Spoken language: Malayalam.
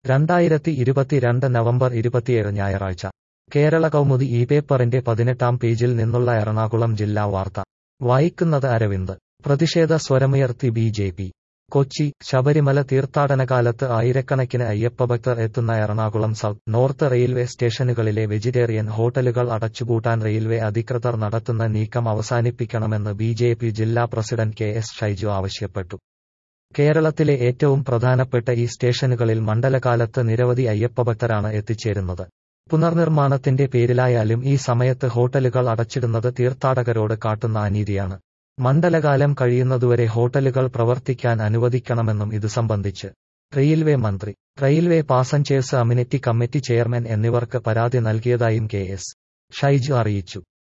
രണ്ടായിരത്തി ഇരുപത്തിരണ്ട് നവംബർ ഇരുപത്തിയേഴ് ഞായറാഴ്ച കേരള കൗമുദി ഈ പേപ്പറിന്റെ പതിനെട്ടാം പേജിൽ നിന്നുള്ള എറണാകുളം ജില്ലാ വാർത്ത വായിക്കുന്നത് അരവിന്ദ് പ്രതിഷേധ സ്വരമുയർത്തി B J P Kochi Sabarimala തീർത്ഥാടനകാലത്ത് ആയിരക്കണക്കിന് അയ്യപ്പഭക്തർ എത്തുന്ന എറണാകുളം സൗത്ത് നോർത്ത് റെയിൽവേ സ്റ്റേഷനുകളിലെ വെജിറ്റേറിയൻ ഹോട്ടലുകൾ അടച്ചുപൂട്ടാൻ റെയിൽവേ അധികൃതർ നടത്തുന്ന നീക്കം അവസാനിപ്പിക്കണമെന്ന് ബി ജെ പി ജില്ലാ പ്രസിഡന്റ് കെ എസ് ഷൈജു ആവശ്യപ്പെട്ടു കേരളത്തിലെ ഏറ്റവും പ്രധാനപ്പെട്ട ഈ സ്റ്റേഷനുകളിൽ മണ്ഡലകാലത്ത് നിരവധി അയ്യപ്പഭക്തരാണ് എത്തിച്ചേരുന്നത് പുനർനിർമ്മാണത്തിന്റെ പേരിലായാലും ഈ സമയത്ത് ഹോട്ടലുകൾ അടച്ചിടുന്നത് തീർത്ഥാടകരോട് കാട്ടുന്ന അനീതിയാണ് മണ്ഡലകാലം കഴിയുന്നതുവരെ ഹോട്ടലുകൾ പ്രവർത്തിക്കാൻ അനുവദിക്കണമെന്നും ഇതു സംബന്ധിച്ച് റെയിൽവേ മന്ത്രി railway passengers amenity committee chairman എന്നിവർക്ക് പരാതി നൽകിയതായും കെ എസ് ഷൈജു അറിയിച്ചു